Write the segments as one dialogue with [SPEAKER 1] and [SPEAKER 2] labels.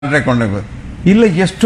[SPEAKER 1] ಕೊಂಡೋಗ್ಬೋದು ಇಲ್ಲ ಎಷ್ಟೋ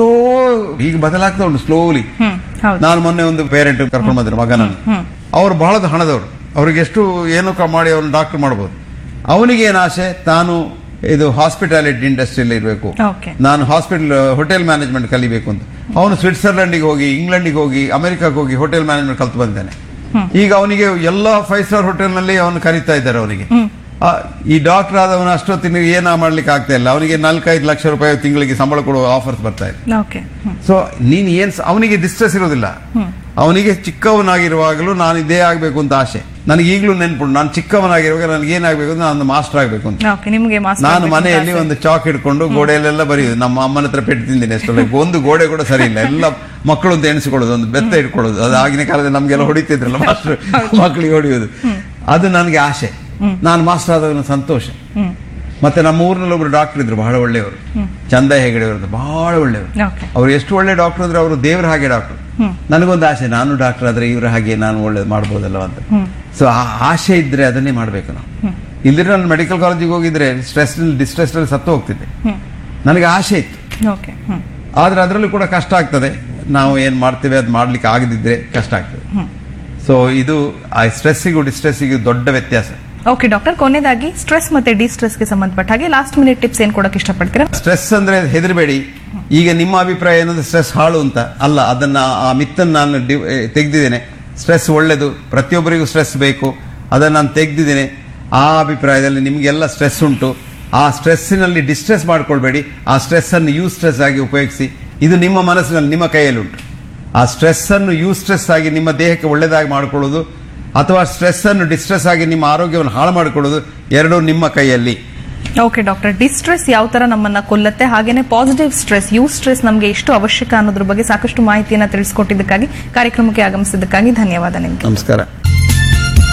[SPEAKER 1] ಈಗ ಬದಲಾಗ್ತಾ ಉಂಟು ಸ್ಲೋಲಿ
[SPEAKER 2] ಹ್ಮ್ ಹೌದು
[SPEAKER 1] ನಾನು ಮೊನ್ನೆ ಒಂದು ಪೇರೆಂಟ್ ಕರ್ಕೊಂಡು ಬಂದ್ರು ಮಗನನ್ನು ಅವ್ರು ಬಹಳ ಹಣದವರು ಅವ್ರಿಗೆ ಎಷ್ಟು ಏನು ಕ- ಮಾಡಿ ಅವ್ರನ್ನ ಡಾಕ್ಟರ್ ಮಾಡ್ಬೋದು ಅವನಿಗೆ ಏನು ಆಸೆ ತಾನು ಇದು ಹಾಸ್ಪಿಟಾಲಿಟಿ ಇಂಡಸ್ಟ್ರಿಯಲ್ಲಿ ಇರಬೇಕು
[SPEAKER 2] ಓಕೆ
[SPEAKER 1] ನಾನು ಹಾಸ್ಪಿಟಲ್ ಹೋಟೆಲ್ ಮ್ಯಾನೇಜ್ಮೆಂಟ್ ಕಲಿಬೇಕು ಅಂತ ಅವನು ಸ್ವಿಟ್ಜರ್ಲೆಂಡಿಗೆ ಹೋಗಿ ಇಂಗ್ಲೆಂಡಿಗೆ ಹೋಗಿ ಅಮೆರಿಕಕ್ಕೆ ಹೋಗಿ ಹೋಟೆಲ್ ಮ್ಯಾನೇಜ್ಮೆಂಟ್ ಕಲ್ತು ಬಂದಾನೆ ಈಗ ಅವನಿಗೆ ಎಲ್ಲ ಫೈವ್ ಸ್ಟಾರ್ ಹೋಟೆಲ್ನಲ್ಲಿ ಅವನು ಕರೀತಾ ಇದ್ದಾರೆ ಅವನಿಗೆ ಆ, ಈ ಡಾಕ್ಟರ್ ಆದವನು ಅಷ್ಟೊತ್ತಿನ ಏನ ಮಾಡ್ಲಿಕ್ಕೆ ಆಗ್ತಾ ಇಲ್ಲ ಅವನಿಗೆ ನಾಲ್ಕೈದು ಲಕ್ಷ ರೂಪಾಯಿ ತಿಂಗಳಿಗೆ ಸಂಬಳ ಕೊಡುವ ಆಫರ್ಸ್ ಬರ್ತಾ ಇದೆ
[SPEAKER 2] ಓಕೆ ಹ್ಮ್
[SPEAKER 1] ಸೊ ನೀನ್ ಏನ್ ಸ- ಅವನಿಗೆ ಡಿಸ್ಟ್ರೆಸ್ ಇರೋದಿಲ್ಲ ಅವನಿಗೆ ಚಿಕ್ಕವನಾಗಿರುವಾಗಲೂ ನಾನು ಇದೇ ಆಗ್ಬೇಕು ಅಂತ ಆಸೆ ನನಗೆ ಈಗಲೂ ನೆನ್ಪುಂಟು ನಾನು ಚಿಕ್ಕವನಾಗಿರುವಾಗ ನನಗೆ ಏನಾಗಬೇಕು ಅಂತ ನಾನು ಮಾಸ್ಟರ್ ಆಗ್ಬೇಕು ಅಂತ
[SPEAKER 2] ಓಕೆ ನಿಮಗೆ ಮಾಸ್ಟರ್
[SPEAKER 1] ನಾನು ಮನೆಯಲ್ಲಿ ಒಂದು ಚಾಕ್ ಹಿಡ್ಕೊಂಡು ಗೋಡೆಯಲ್ಲೆಲ್ಲ ಬರೆಯುದು ನಮ್ಮ ಅಮ್ಮನ ಹತ್ರ ಪೆಟ್ಟು ತಿಂದಿನಿ ಅಷ್ಟೊಂದು ಒಂದು ಗೋಡೆ ಕೂಡ ಸರಿ ಇಲ್ಲ ಎಲ್ಲ ಮಕ್ಕಳು ಅಂತ ಎಣಿಸ್ಕೊಳ್ಳೋದು ಒಂದು ಬೆತ್ತ ಇಟ್ಕೊಳ್ಳೋದು ಅದು ಆಗಿನ ಕಾಲದಲ್ಲಿ ನಮ್ಗೆಲ್ಲ ಹೊಡಿತಿದ್ರಲ್ಲ ಮಾಸ್ಟರ್ ಮಕ್ಕಳಿಗೆ ಹೊಡೆಯುವುದು ಅದು ನನಗೆ ಆಸೆ ನಾನು ಮಾಸ್ಟರ್ ಆದವನ ಸಂತೋಷ
[SPEAKER 2] ಹ್ಮ್
[SPEAKER 1] ಮತ್ತೆ ನಮ್ಮ ಊರಿನಲ್ಲಿ ಒಬ್ರು ಡಾಕ್ಟರ್ ಇದ್ರು ಬಹಳ ಒಳ್ಳೆಯವರು ಚಂದ ಹೆಗಡೆ ಅವರು ಬಹಳ ಒಳ್ಳೆಯವರು
[SPEAKER 2] ಓಕೆ
[SPEAKER 1] ಅವ್ರು ಎಷ್ಟು ಒಳ್ಳೆ ಡಾಕ್ಟರ್ ಅಂದ್ರೆ ಅವರು ದೇವರ ಹಾಗೆ ಡಾಕ್ಟರ್ ನನಗೊಂದು ಆಸೆ ನಾನು ಡಾಕ್ಟರ್ ಆದ್ರೆ ಇವ್ರ ಹಾಗೆ ನಾನು ಒಳ್ಳೇದು ಮಾಡ್ಬೋದಲ್ಲ ಅಂತ ಸೊ ಆ ಆಸೆ ಇದ್ರೆ ಅದನ್ನೇ ಮಾಡ್ಬೇಕು ನಾವು ಇಲ್ದಿದ್ರೆ ನಾನು ಮೆಡಿಕಲ್ ಕಾಲೇಜಿಗೆ ಹೋಗಿದ್ರೆ ಸ್ಟ್ರೆಸ್ ಡಿಸ್ಟ್ರೆಸ್ ಅಲ್ಲಿ ಸತ್ತು ಹೋಗ್ತಿದ್ದೆ
[SPEAKER 2] ಹ್ಮ್
[SPEAKER 1] ನನಗೆ ಆಸೆ ಇತ್ತು
[SPEAKER 2] ಓಕೆ ಹ್ಮ್
[SPEAKER 1] ಆದ್ರೆ ಅದರಲ್ಲೂ ಕೂಡ ಕಷ್ಟ ಆಗ್ತದೆ ನಾವು ಏನ್ ಮಾಡ್ತೇವೆ ಅದು ಮಾಡ್ಲಿಕ್ಕೆ ಆಗದಿದ್ರೆ ಕಷ್ಟ ಆಗ್ತದೆ ಸೊ ಇದು ಆ ಸ್ಟ್ರೆಸ್ಸಿಗೂ ಡಿಸ್ಟ್ರೆಸ್ಸಿಗೂ ದೊಡ್ಡ ವ್ಯತ್ಯಾಸ
[SPEAKER 2] ಓಕೆ ಡಾಕ್ಟರ್ ಕೊನೆಯದಾಗಿ ಸ್ಟ್ರೆಸ್ ಮತ್ತೆ ಡಿಸ್ಟ್ರೆಸ್ಗೆ ಸಂಬಂಧಪಟ್ಟ ಹಾಗೆ ಲಾಸ್ಟ್ ಮಿನಿಟ್ ಟಿಪ್ಸ್ ಏನ್ ಕೊಡಕ್ಕೆ ಇಷ್ಟಪಡ್ತೀರಾ
[SPEAKER 1] ಸ್ಟ್ರೆಸ್ ಅಂದ್ರೆ ಹೆದರಬೇಡಿ ಈಗ ನಿಮ್ಮ ಅಭಿಪ್ರಾಯ ಏನಂದ್ರೆ ಸ್ಟ್ರೆಸ್ ಹಾಳು ಅಂತ ಅಲ್ಲ ಅದನ್ನ ಆ ಮಿತ್ತನ್ನು ನಾನು ಡಿ- ಏ, ತೆಗ್ದಿದ್ದೇನೆ ಸ್ಟ್ರೆಸ್ ಒಳ್ಳೇದು ಪ್ರತಿಯೊಬ್ಬರಿಗೂ ಸ್ಟ್ರೆಸ್ ಬೇಕು ಅದನ್ನು ನಾನು ತೆಗ್ದಿದ್ದೇನೆ ಆ ಅಭಿಪ್ರಾಯದಲ್ಲಿ ನಿಮಗೆಲ್ಲ ಸ್ಟ್ರೆಸ್ ಉಂಟು ಆ ಸ್ಟ್ರೆಸ್ಸಿನಲ್ಲಿ ಡಿಸ್ಟ್ರೆಸ್ ಮಾಡ್ಕೊಳ್ಬೇಡಿ ಆ ಸ್ಟ್ರೆಸ್ ಅನ್ನು ಯೂ ಸ್ಟ್ರೆಸ್ ಆಗಿ ಉಪಯೋಗಿಸಿ ಇದು ನಿಮ್ಮ ಮನಸ್ಸಿನಲ್ಲಿ ನಿಮ್ಮ ಕೈಯಲ್ಲಿ ಉಂಟು ಆ ಸ್ಟ್ರೆಸ್ ಅನ್ನು ಯೂ ಸ್ಟ್ರೆಸ್ ಆಗಿ ನಿಮ್ಮ ದೇಹಕ್ಕೆ ಒಳ್ಳೆಯದಾಗಿ ಮಾಡಿಕೊಳ್ಳೋದು ಅಥವಾ ಸ್ಟ್ರೆಸ್ ಅನ್ನು ಡಿಸ್ಟ್ರೆಸ್ ಆಗಿ ನಿಮ್ಮ ಆರೋಗ್ಯವನ್ನು ಹಾಳು ಮಾಡಿಕೊಳ್ಳೋದು ಎರಡೂ ನಿಮ್ಮ ಕೈಯಲ್ಲಿ
[SPEAKER 2] ಓಕೆ ಡಾಕ್ಟರ್ ಡಿಸ್ಟ್ರೆಸ್ ಯಾವ ತರ ನಮ್ಮನ್ನ ಕೊಲ್ಲತ್ತೆ ಹಾಗೇನೆ ಪಾಸಿಟಿವ್ ಸ್ಟ್ರೆಸ್ ಯೂ ಸ್ಟ್ರೆಸ್ ನಮಗೆ ಎಷ್ಟು ಅವಶ್ಯಕ ಅನ್ನೋದ್ರ ಬಗ್ಗೆ ಸಾಕಷ್ಟು ಮಾಹಿತಿಯನ್ನ ತಿಳಿಸ್ಕೊಟ್ಟಿದ್ದಕ್ಕಾಗಿ ಕಾರ್ಯಕ್ರಮಕ್ಕೆ ಆಗಮಿಸಿದ್ದಕ್ಕಾಗಿ ಧನ್ಯವಾದ ನಿಮಗೆ
[SPEAKER 1] ನಮಸ್ಕಾರ